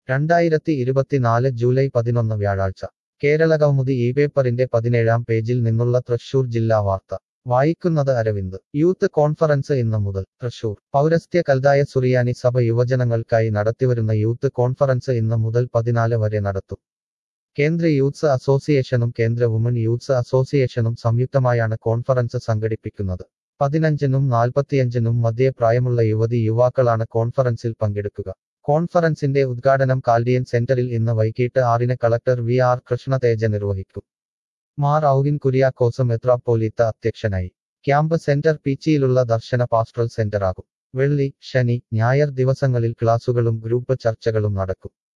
രണ്ടായിരത്തി ഇരുപത്തിനാല് ജൂലൈ പതിനൊന്ന് വ്യാഴാഴ്ച കേരള കൗമുദി ഈ പേപ്പറിന്റെ പതിനേഴാം പേജിൽ നിന്നുള്ള തൃശൂർ ജില്ലാ വാർത്ത വായിക്കുന്നത് അരവിന്ദ് യൂത്ത് കോൺഫറൻസ് ഇന്ന് മുതൽ തൃശൂർ പൗരസ്ത്യ കൽതായ സുറിയാനി സഭ യുവജനങ്ങൾക്കായി നടത്തിവരുന്ന യൂത്ത് കോൺഫറൻസ് ഇന്ന് മുതൽ പതിനാല് വരെ നടത്തും കേന്ദ്ര യൂത്ത്സ് അസോസിയേഷനും കേന്ദ്ര വുമൺ യൂത്ത്സ് അസോസിയേഷനും സംയുക്തമായാണ് കോൺഫറൻസ് സംഘടിപ്പിക്കുന്നത് പതിനഞ്ചിനും നാൽപ്പത്തിയഞ്ചിനും മധ്യേ പ്രായമുള്ള യുവതി യുവാക്കളാണ് കോൺഫറൻസിൽ പങ്കെടുക്കുക കോൺഫറൻസിന്റെ ഉദ്ഘാടനം കാൽഡിയൻ സെന്ററിൽ ഇന്ന് വൈകിട്ട് ആറിന് കളക്ടർ വി ആർ കൃഷ്ണതേജ നിർവഹിക്കും മാർ ഔവിൻ കുര്യാക്കോസ് മെത്രാപ്പോലീത്ത അധ്യക്ഷനായി ക്യാമ്പ് സെന്റർ പീച്ചിയിലുള്ള ദർശന പാസ്റ്ററൽ സെന്ററാകും വെള്ളി ശനി ഞായർ ദിവസങ്ങളിൽ ക്ലാസുകളും ഗ്രൂപ്പ് ചർച്ചകളും നടക്കും